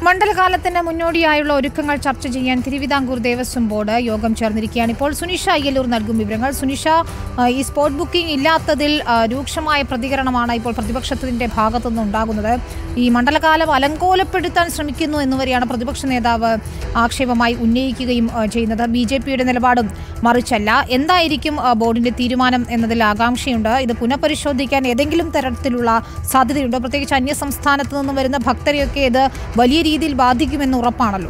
മണ്ഡലകാലത്തിന് മുന്നോടിയായുള്ള ഒരുക്കങ്ങൾ ചർച്ച ചെയ്യാൻ തിരുവിതാംകൂർ ദേവസ്വം ബോർഡ് യോഗം ചേർന്നിരിക്കുകയാണ് ഇപ്പോൾ സുനിഷ അയ്യലൂർ നൽകും വിവരങ്ങൾ സുനിഷ ആ, ഈ സ്പോട്ട് ബുക്കിംഗ് ഇല്ലാത്തതിൽ ആ, രൂക്ഷമായ പ്രതികരണമാണ് ഇപ്പോൾ പ്രതിപക്ഷത്തിന്റെ ഭാഗത്തുനിന്ന് ഉണ്ടാകുന്നത് ഈ മണ്ഡലകാലം അലങ്കോലപ്പെടുത്താൻ ശ്രമിക്കുന്നു എന്നുവരെയാണ് പ്രതിപക്ഷ നേതാവ് ആക്ഷേപമായി ഉന്നയിക്കുകയും ആ, ചെയ്യുന്നത് ബി ജെ പിയുടെ നിലപാടും മറിച്ചല്ല എന്തായിരിക്കും ആ, ബോർഡിന്റെ തീരുമാനം എന്നതിൽ ആകാംക്ഷയുണ്ട് ഇത് പുനഃപരിശോധിക്കാൻ ഏതെങ്കിലും തരത്തിലുള്ള സാധ്യതയുണ്ടോ പ്രത്യേകിച്ച് അന്യ സംസ്ഥാനത്ത് നിന്ന് വരുന്ന ഭക്തരെയൊക്കെ ഇത് വലിയ രീതിയിൽ ബാധിക്കുമെന്ന് ഉറപ്പാണല്ലോ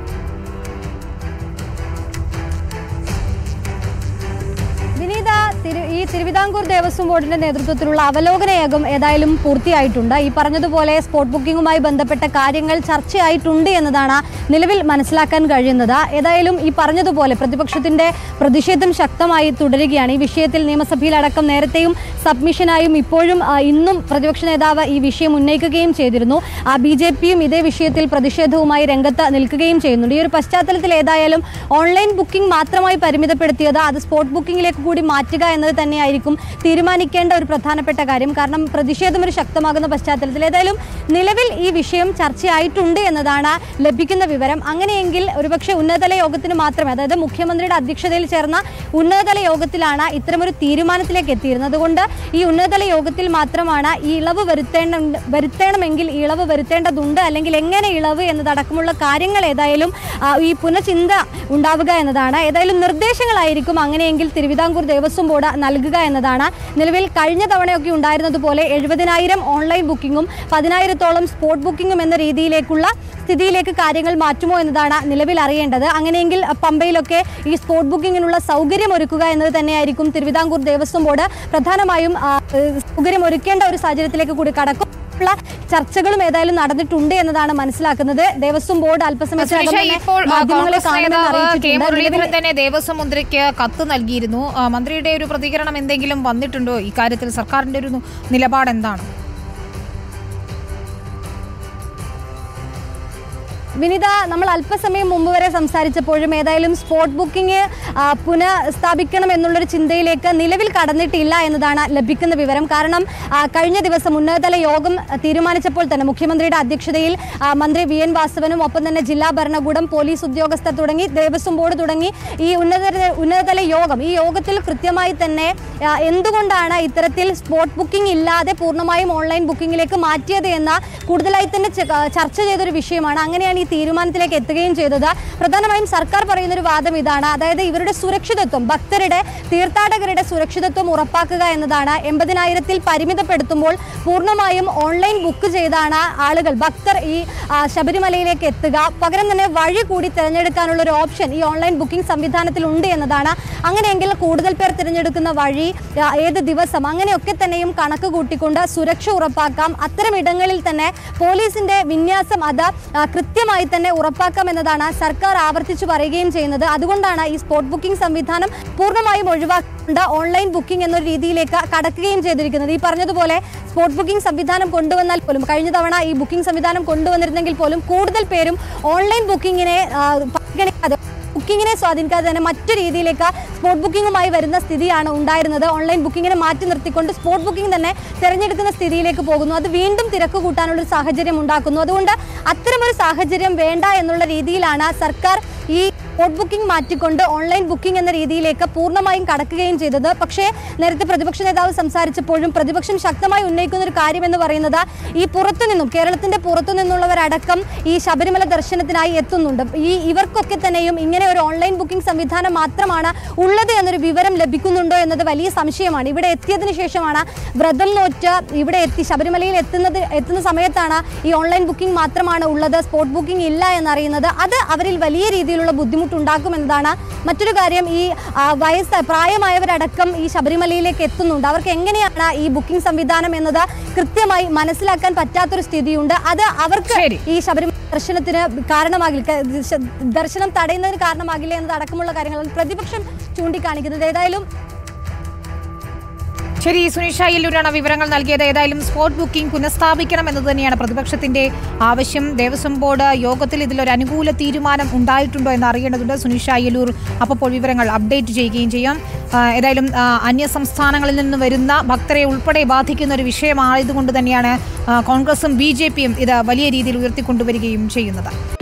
വിനീത തിരു ഈ തിരുവിതാംകൂർ ദേവസ്വം ബോർഡിന്റെ നേതൃത്വത്തിലുള്ള അവലോകന യോഗം ഏതായാലും പൂർത്തിയായിട്ടുണ്ട് ഈ പറഞ്ഞതുപോലെ സ്പോട്ട് ബുക്കിംഗുമായി ബന്ധപ്പെട്ട കാര്യങ്ങൾ ചർച്ചയായിട്ടുണ്ട് എന്നതാണ് നിലവിൽ മനസ്സിലാക്കാൻ കഴിയുന്നത് ഏതായാലും ഈ പറഞ്ഞതുപോലെ പ്രതിപക്ഷത്തിന്റെ പ്രതിഷേധം ശക്തമായി തുടരുകയാണ് ഈ വിഷയത്തിൽ നിയമസഭയിലടക്കം നേരത്തെയും സബ്മിഷനായും ഇപ്പോഴും ആ, ഇന്നും പ്രതിപക്ഷ നേതാവ് ഈ വിഷയം ഉന്നയിക്കുകയും ചെയ്തിരുന്നു ആ ബി ജെ പിയും ഇതേ വിഷയത്തിൽ പ്രതിഷേധവുമായി രംഗത്ത് നിൽക്കുകയും ചെയ്യുന്നുണ്ട് ഈ ഒരു പശ്ചാത്തലത്തിൽ ഏതായാലും ഓൺലൈൻ ബുക്കിംഗ് മാത്രമായി പരിമിതപ്പെടുത്തിയത് അത് സ്പോട്ട് ബുക്കിംഗിലേക്ക് കൂടി മാറ്റുക എന്നത് തന്നെയായിരിക്കും തീരുമാനിക്കേണ്ട ഒരു പ്രധാനപ്പെട്ട കാര്യം കാരണം പ്രതിഷേധം ഒരു ശക്തമാകുന്ന പശ്ചാത്തലത്തിൽ ഏതായാലും നിലവിൽ ഈ വിഷയം ചർച്ചയായിട്ടുണ്ട് എന്നതാണ് ലഭിക്കുന്ന വിവരം അങ്ങനെയെങ്കിൽ ഒരുപക്ഷെ ഉന്നതതല യോഗത്തിന് മാത്രമേ അതായത് മുഖ്യമന്ത്രിയുടെ അധ്യക്ഷതയിൽ ചേർന്ന ഉന്നതതല യോഗത്തിലാണ് ഇത്തരമൊരു തീരുമാനത്തിലേക്ക് എത്തിയിരുന്നത് അതുകൊണ്ട് ഈ ഉന്നതതല യോഗത്തിൽ മാത്രമാണ് ഈ ഇളവ് വരുത്തേണ്ട വരുത്തണമെങ്കിൽ ഈ ഇളവ് വരുത്തേണ്ടതുണ്ട് അല്ലെങ്കിൽ എങ്ങനെ ഇളവ് എന്നതടക്കമുള്ള കാര്യങ്ങൾ ഏതായാലും ആ, ഈ പുനഃചിന്ത ഉണ്ടാവുക എന്നതാണ് ഏതായാലും നിർദ്ദേശങ്ങളായിരിക്കും അങ്ങനെയെങ്കിൽ തിരുവിതാംകൂർ ദേവസ്വം ബോർഡ് നൽകുക എന്നതാണ് നിലവിൽ കഴിഞ്ഞ തവണയൊക്കെ ഉണ്ടായിരുന്നതുപോലെ എഴുപതിനായിരം ഓൺലൈൻ ബുക്കിങ്ങും പതിനായിരത്തോളം സ്പോട്ട് ബുക്കിങ്ങും എന്ന രീതിയിലേക്കുള്ള സ്ഥിതിയിലേക്ക് കാര്യങ്ങൾ മാറ്റുമോ എന്നതാണ് നിലവിൽ അറിയേണ്ടത് അങ്ങനെയെങ്കിൽ അ, പമ്പയിലൊക്കെ ഈ സ്പോട്ട് ബുക്കിങ്ങിനുള്ള സൗകര്യം ഒരുക്കുക എന്നത് തന്നെയായിരിക്കും തിരുവിതാംകൂർ ദേവസ്വം ബോർഡ് പ്രധാനമായും ആ, ഏഹ്, സൗകര്യം ഒരുക്കേണ്ട ഒരു സാഹചര്യത്തിലേക്ക് കൂടി കടക്കും ഉള്ള ചർച്ചകളും ഏതായാലും നടന്നിട്ടുണ്ട് എന്നതാണ് മനസ്സിലാക്കുന്നത് ദേവസ്വം ബോർഡ് അല്പസമയത്തിനകം സുനിഷ, തന്നെ ഇപ്പോൾ ആ, മാധ്യമങ്ങളെ കോൺഗ്രസ് കാണുമെന്ന് നേതാവ് കെ അറിയിച്ചിട്ടുണ്ട് മുരളീധരൻ നിലവിൽ തന്നെ ദേവസ്വം മന്ത്രിക്ക് കത്ത് നൽകിയിരുന്നു ആ, മന്ത്രിയുടെ ഒരു പ്രതികരണം എന്തെങ്കിലും വന്നിട്ടുണ്ടോ ഇക്കാര്യത്തിൽ സർക്കാരിന്റെ ഒരു നിലപാട് എന്താണ് വിനിത നമ്മൾ അല്പസമയം മുമ്പ് വരെ സംസാരിച്ചപ്പോഴും ഏതായാലും സ്പോട്ട് ബുക്കിംഗ് ആ, പുനഃസ്ഥാപിക്കണം എന്നുള്ളൊരു ചിന്തയിലേക്ക് നിലവിൽ കടന്നിട്ടില്ല എന്നതാണ് ലഭിക്കുന്ന വിവരം കാരണം ആ, കഴിഞ്ഞ ദിവസം ഉന്നതതല യോഗം തീരുമാനിച്ചപ്പോൾ തന്നെ മുഖ്യമന്ത്രിയുടെ അധ്യക്ഷതയിൽ ആ, മന്ത്രി വി എൻ വാസവനും ഒപ്പം തന്നെ ജില്ലാ ഭരണകൂടം പോലീസ് ഉദ്യോഗസ്ഥർ തുടങ്ങി ദേവസ്വം ബോർഡ് തുടങ്ങി ഈ ഉന്നത ഉന്നതതല യോഗം ഈ യോഗത്തിൽ കൃത്യമായി തന്നെ ആ, എന്തുകൊണ്ടാണ് ഇത്തരത്തിൽ സ്പോട്ട് ബുക്കിംഗ് ഇല്ലാതെ പൂർണ്ണമായും ഓൺലൈൻ ബുക്കിംഗിലേക്ക് മാറ്റിയത് എന്ന കൂടുതലായി തന്നെ ച- ആ, ചർച്ച ചെയ്തൊരു വിഷയമാണ് അങ്ങനെയാണ് ഈ തീരുമാനത്തിലേക്ക് എത്തുകയും ചെയ്തത് പ്രധാനമായും സർക്കാർ പറയുന്ന ഒരു വാദം ഇതാണ് അതായത് ഇവരുടെ സുരക്ഷിതത്വം ഭക്തരുടെ തീർത്ഥാടകരുടെ സുരക്ഷിതത്വം ഉറപ്പാക്കുക എന്നതാണ് എൺപതിനായിരത്തിൽ പരിമിതപ്പെടുത്തുമ്പോൾ പൂർണ്ണമായും ഓൺലൈൻ ബുക്ക് ചെയ്താണ് ആളുകൾ ഭക്തർ ഈ ആ, ശബരിമലയിലേക്ക് എത്തുക പകരം തന്നെ വഴി കൂടി തിരഞ്ഞെടുക്കാനുള്ള ഒരു ഓപ്ഷൻ ഈ ഓൺലൈൻ ബുക്കിംഗ് സംവിധാനത്തിൽ ഉണ്ട് എന്നതാണ് അങ്ങനെയെങ്കിൽ കൂടുതൽ പേർ തിരഞ്ഞെടുക്കുന്ന വഴി ആ, ഏത് ദിവസം അങ്ങനെയൊക്കെ തന്നെയും കണക്ക് കൂട്ടിക്കൊണ്ട് സുരക്ഷ ഉറപ്പാക്കാം അത്തരം ഇടങ്ങളിൽ തന്നെ പോലീസിന്റെ വിന്യാസം അത് ആ, കൃത്യമായി തന്നെ ഉറപ്പാക്കാം എന്നതാണ് സർക്കാർ ആവർത്തിച്ചു പറയുകയും ചെയ്യുന്നത് അതുകൊണ്ടാണ് ഈ സ്പോട്ട് ബുക്കിംഗ് സംവിധാനം പൂർണ്ണമായും ഒഴിവാക്കേണ്ട ഓൺലൈൻ ബുക്കിംഗ് എന്നൊരു രീതിയിലേക്ക് കടക്കുകയും ചെയ്തിരിക്കുന്നത് ഈ പറഞ്ഞതുപോലെ സ്പോട്ട് ബുക്കിംഗ് സംവിധാനം കൊണ്ടുവന്നാൽ പോലും കഴിഞ്ഞ തവണ ഈ ബുക്കിംഗ് സംവിധാനം കൊണ്ടുവന്നിരുന്നെങ്കിൽ പോലും കൂടുതൽ പേരും ഓൺലൈൻ ബുക്കിങ്ങിനെ ആ, പരിഗണിക്കാതെ ബുക്കിങ്ങിനെ സ്വാധീനിക്കാതെ തന്നെ മറ്റു രീതിയിലേക്ക് സ്പോട്ട് ബുക്കിങ്ങുമായി വരുന്ന സ്ഥിതിയാണ് ഉണ്ടായിരുന്നത് ഓൺലൈൻ ബുക്കിങ്ങിനെ മാറ്റി നിർത്തിക്കൊണ്ട് സ്പോട്ട് ബുക്കിംഗ് തന്നെ തിരഞ്ഞെടുക്കുന്ന സ്ഥിതിയിലേക്ക് പോകുന്നു അത് വീണ്ടും തിരക്ക് കൂട്ടാനുള്ള ഒരു സാഹചര്യം ഉണ്ടാക്കുന്നു അതുകൊണ്ട് അത്തരമൊരു സാഹചര്യം വേണ്ട എന്നുള്ള രീതിയിലാണ് സർക്കാർ ഈ സ്പോട്ട് ബുക്കിംഗ് മാറ്റിക്കൊണ്ട് ഓൺലൈൻ ബുക്കിംഗ് എന്ന രീതിയിലേക്ക് പൂർണ്ണമായും കടക്കുകയും ചെയ്തത് പക്ഷേ നേരത്തെ പ്രതിപക്ഷ നേതാവ് സംസാരിച്ചപ്പോഴും പ്രതിപക്ഷം ശക്തമായി ഉന്നയിക്കുന്ന ഒരു കാര്യം എന്ന് പറയുന്നത് ഈ പുറത്തുനിന്നും കേരളത്തിന്റെ പുറത്തു നിന്നുള്ളവരടക്കം ഈ ശബരിമല ദർശനത്തിനായി എത്തുന്നുണ്ട് ഈ ഇവർക്കൊക്കെ തന്നെയും ഇങ്ങനെ ഒരു ഓൺലൈൻ ബുക്കിംഗ് സംവിധാനം മാത്രമാണ് ഉള്ളത് എന്നൊരു വിവരം ലഭിക്കുന്നുണ്ടോ എന്നത് വലിയ സംശയമാണ് ഇവിടെ എത്തിയതിനു ശേഷമാണ് വ്രതം നോറ്റ് ഇവിടെ എത്തി ശബരിമലയിൽ എത്തുന്നത് എത്തുന്ന സമയത്താണ് ഈ ഓൺലൈൻ ബുക്കിംഗ് മാത്രമാണ് ഉള്ളത് സ്പോട്ട് ബുക്കിംഗ് ഇല്ല എന്നറിയുന്നത് അത് അവരിൽ വലിയ രീതിയിലുള്ള ബുദ്ധിമുട്ടുണ്ടാക്കുമെന്നതാണ് മറ്റൊരു കാര്യം ഈ ആ, വയസ്സ് പ്രായമായവരടക്കം ഈ ശബരിമലയിലേക്ക് എത്തുന്നുണ്ട് അവർക്ക് എങ്ങനെയാണ് ഈ ബുക്കിംഗ് സംവിധാനം എന്നത് കൃത്യമായി മനസ്സിലാക്കാൻ പറ്റാത്തൊരു സ്ഥിതിയുണ്ട് അത് അവർക്ക് ശരി. ഈ ശബരിമല ദർശനത്തിന് കാരണമാകില്ല ക- ദർശ- ദർശനം തടയുന്നതിന് കാരണമാകില്ല എന്നതടക്കമുള്ള കാര്യങ്ങൾ പ്രതിപക്ഷം ചൂണ്ടിക്കാണിക്കുന്നത് ഏതായാലും ശരി സുനിഷ അയ്യല്ലൂരാണ് വിവരങ്ങൾ നൽകിയത് ഏതായാലും സ്പോട്ട് ബുക്കിംഗ് പുനഃസ്ഥാപിക്കണം എന്നത് തന്നെയാണ് പ്രതിപക്ഷത്തിന്റെ ആവശ്യം ദേവസ്വം ബോർഡ് യോഗത്തിൽ ഇതിലൊരു അനുകൂല തീരുമാനം ഉണ്ടായിട്ടുണ്ടോ എന്ന് അറിയേണ്ടതുണ്ട് സുനിഷ അയ്യല്ലൂർ അപ്പോൾ വിവരങ്ങൾ അപ്ഡേറ്റ് ചെയ്യുകയും ചെയ്യാം ആ, ഏതായാലും ആ, അന്യ സംസ്ഥാനങ്ങളിൽ നിന്ന് വരുന്ന ഭക്തരെ ഉൾപ്പെടെ ബാധിക്കുന്ന ഒരു വിഷയമായതുകൊണ്ട് തന്നെയാണ് ആ, കോൺഗ്രസും ബി ജെ പിയും ഇത് വലിയ രീതിയിൽ ഉയർത്തിക്കൊണ്ടുവരികയും ചെയ്യുന്നത്